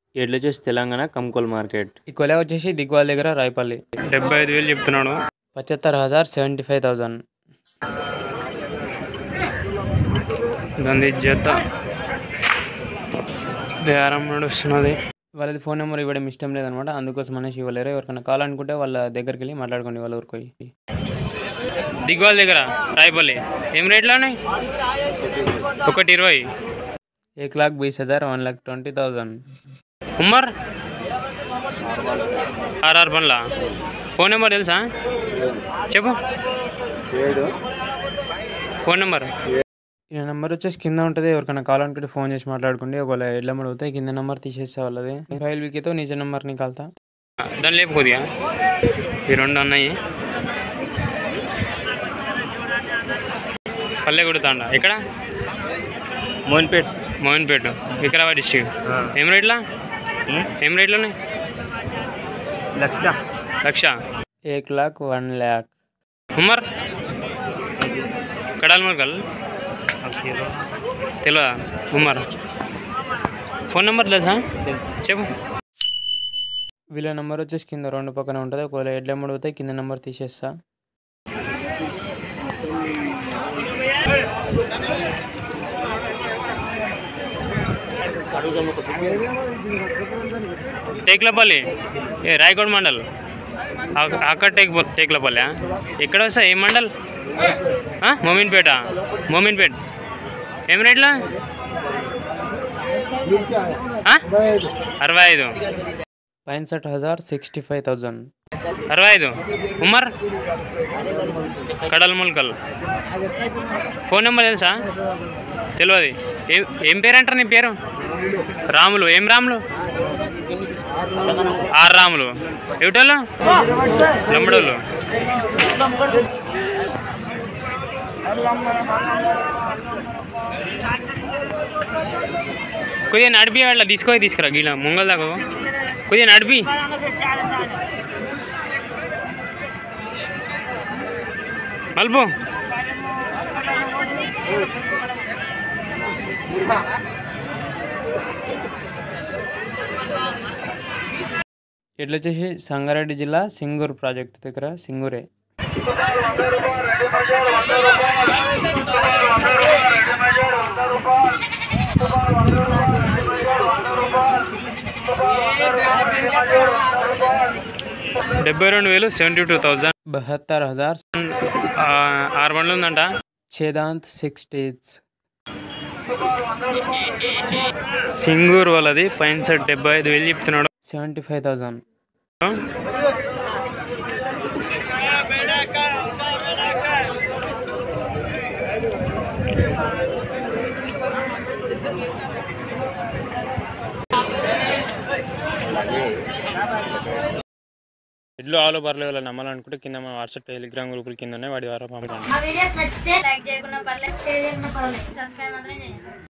ఎడ్లు వచ్చేసి తెలంగాణ కంకోల్ మార్కెట్ ఈ కొల వచ్చేసి దిగ్వాల్ దగ్గర రాయపల్లి డెబ్బై ఐదు వేలు చెప్తున్నాడు పచ్చత్తర్ హజార్ సెవెంటీ ఫైవ్ థౌజండ్ దాని జత బేరం నడుస్తున్నది వాళ్ళది ఫోన్ నెంబర్ ఇవ్వడం ఇష్టం లేదనమాట అందుకోసం అనేసి ఇవ్వలేరు ఎవరికైనా కావాలనుకుంటే వాళ్ళ దగ్గరికి వెళ్ళి మాట్లాడుకోండి వాళ్ళ ఊరికి పోయి దిగ్వాల్ దగ్గర రాయపల్లి ఏం రేట్లో ఉన్నాయి ఒకటి ఇరవై एक लाख बीस हज़ार one lakh twenty thousand Ummar ఆర్ఆర్ పనుల ఫోన్ నెంబర్ తెలుసా చెప్పు ఫోన్ నెంబర్ ఈ నెంబర్ వచ్చేసి కింద ఉంటుంది ఎవరికైనా కావాలనుకుంటే ఫోన్ చేసి మాట్లాడుకోండి ఒకవేళ ఎడ్ల మడి అవుతాయి కింద నెంబర్ తీసేస్తే వాళ్ళది ఫైల్ వీకేతో నిజ నెంబర్ నికాల్తా దాని లేపు కొద్దిగా ఈ రెండు అన్నాయి పల్లె కొడుతాండ ఎక్కడ మోహన్పేట్ మోహన్పేట వికారాబాద్ డిస్టిక్ ఏం రేట్లా ఏం రేట్లు ఉన్నాయి లక్ష లక్ష एक लाख वन लाख ఉమ్మర్ కడాల్ మర్కల్ తెలియదా ఉమ్మర్ ఫోన్ నెంబర్ తెలుసా చెప్పు వీళ్ళ నెంబర్ వచ్చేసి కింద రెండు పక్కన ఉంటుంది ఒకవేళ ఎడ్ల మడి అవుతాయి కింద నెంబర్ తీసేస్తా టేక్లపల్లి ఏ రాయకోడ్ మండల్ అక్క- అక్కడ టేక్ టేక్లపల్లి ఎక్కడ వస్తా ఏ మండల్ ఆ? మోమిన్పేట మోమిన్పేట్ ఏం రేట్లా ఆ? అరవై ఐదు पैंसठ हज़ार सिक्सटी फाइव थाउजेंड అరవై ఐదు ఉమ్మర్ కడల్ ముల్కల్ ఫోన్ నెంబర్ తెలుసా తెలియదు ఏం ఏం పేరు అంటారు నీ పేరు రాములు ఏం రాములు ఆరు రాములు ఏమిటోళ్ళు లంబడోళ్ళు కొద్దిగా నడిపి అట్లా తీసుకొని తీసుకురా గీలా ముంగల్ దాకా కొద్దిగా నడిపి మలుపు ఇట్లా వచ్చేసి సంగారెడ్డి జిల్లా సింగూర్ ప్రాజెక్ట్ దగ్గర సింగూరే డెబ్బై రెండు వేలు సెవెంటీ టూ థౌజండ్ बहत्तर हज़ार ఆరు బండ్లు ఉందంట छेदांत सिक्स डेज సింగూర్ వాళ్ళది పైన సెట్ డెబ్బై ఐదు వేలు చెప్తున్నాడు సెవెంటీ ఫైవ్ థౌజండ్ ఇల్లు ఆలో పర్లేదు నమ్మాలనుకుంటే కింద మా వాట్సాప్ టెలిగ్రామ్ గ్రూపుల కింద ఉన్నాయి వాడి ద్వారా పంపండి మా వీడియోస్ నచ్చితే లైక్ చేయకుండా పర్లేదు షేర్ చేయకుండా పర్లేదు సబ్స్క్రైబ్ మాత్రం చేయండి